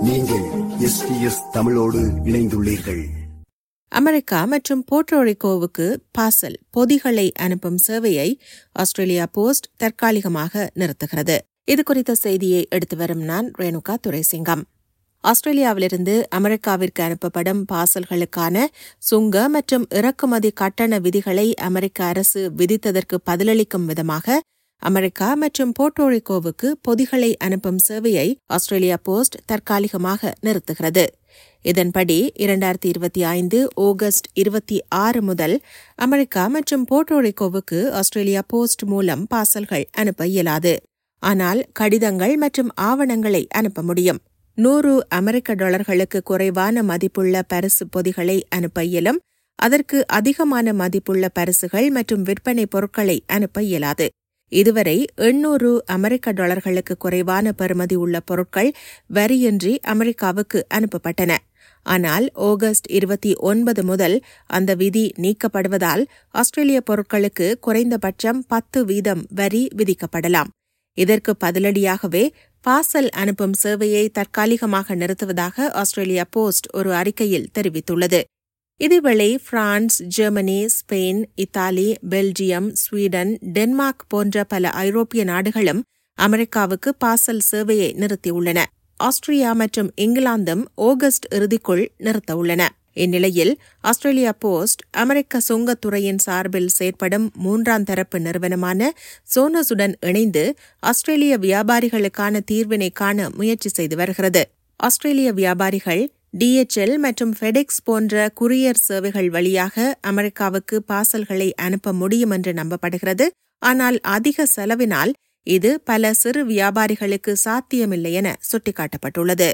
நீங்கள் எஸ்பிஎஸ் தமிழோடு இணைந்துள்ளீர்கள் அமெரிக்கா மற்றும் போர்ட்டோரிக்கோவுக்கு பார்சல் பொதிகளை அனுப்பும் சேவையை ஆஸ்திரேலியா போஸ்ட் தற்காலிகமாக நிறுத்துகிறது இது குறித்த செய்தியை எடுத்து வரும் நான் ரேணுகா துரைசிங்கம் ஆஸ்திரேலியாவிலிருந்து அமெரிக்காவிற்கு அனுப்பப்படும் பார்சல்களுக்கான சுங்க மற்றும் இறக்குமதி கட்டண விதிகளை அமெரிக்க அரசு விதித்ததற்கு பதிலளிக்கும் விதமாக அமெரிக்கா மற்றும் போர்ட்டோரிக்கோவுக்கு பொதிகளை அனுப்பும் சேவையை ஆஸ்திரேலியா போஸ்ட் தற்காலிகமாக நிறுத்துகிறது இதன்படி இரண்டாயிரத்தி இருபத்தி ஐந்து ஆகஸ்ட் இருபத்தி ஆறு முதல் அமெரிக்கா மற்றும் போர்ட்டோரிக்கோவுக்கு ஆஸ்திரேலியா போஸ்ட் மூலம் பார்சல்கள் அனுப்ப இயலாது ஆனால் கடிதங்கள் மற்றும் ஆவணங்களை அனுப்ப முடியும் நூறு அமெரிக்க டாலர்களுக்கு குறைவான மதிப்புள்ள பரிசு பொதிகளை அனுப்ப இயலும் அதற்கு அதிகமான மதிப்புள்ள பரிசுகள் மற்றும் விற்பனை பொருட்களை அனுப்ப இயலாது இதுவரை எண்ணூறு அமெரிக்க டாலர்களுக்கு குறைவான பெறுமதி உள்ள பொருட்கள் வரியின்றி அமெரிக்காவுக்கு அனுப்பப்பட்டன ஆனால் ஆகஸ்ட் இருபத்தி ஒன்பது முதல் அந்த விதி நீக்கப்படுவதால் ஆஸ்திரேலிய பொருட்களுக்கு குறைந்தபட்சம் பத்து வீதம் வரி விதிக்கப்படலாம் இதற்கு பதிலடியாகவே பார்சல் அனுப்பும் சேவையை தற்காலிகமாக நிறுத்துவதாக ஆஸ்திரேலியா போஸ்ட் ஒரு அறிக்கையில் தெரிவித்துள்ளது இதேவேளை France Germany Spain Italy Belgium Sweden Denmark போன்ற பல ஐரோப்பிய நாடுகளும் அமெரிக்காவுக்கு பார்சல் சேவையை நிறுத்தியுள்ளன ஆஸ்திரியா மற்றும் இங்கிலாந்தும் ஆகஸ்ட் இறுதிக்குள் நிறுத்தவுள்ளன இந்நிலையில் ஆஸ்திரேலியா போஸ்ட் அமெரிக்க சுங்கத்துறையின் சார்பில் செயற்படும் மூன்றாம் தரப்பு நிறுவனமான சோனஸுடன் இணைந்து ஆஸ்திரேலிய வியாபாரிகளுக்கான தீர்வினை காண முயற்சி செய்து வருகிறது ஆஸ்திரேலிய வியாபாரிகள் டிஎச்எல் மற்றும் ஃபெடெக்ஸ் போன்ற குரியர் சேவைகள் வழியாக அமெரிக்காவுக்கு பார்சல்களை அனுப்ப முடியும் என்று நம்பப்படுகிறது ஆனால் அதிக செலவினால் இது பல சிறு வியாபாரிகளுக்கு சாத்தியமில்லை என சுட்டிக்காட்டப்பட்டுள்ளது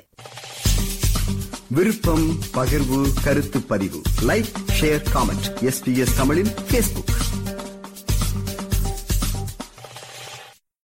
விருப்பம் பகிர்வு கருத்து பதிவு லைக் ஷேர் காமெண்ட் எஸ்பிஎஸ் தமிழின் பேஸ்புக்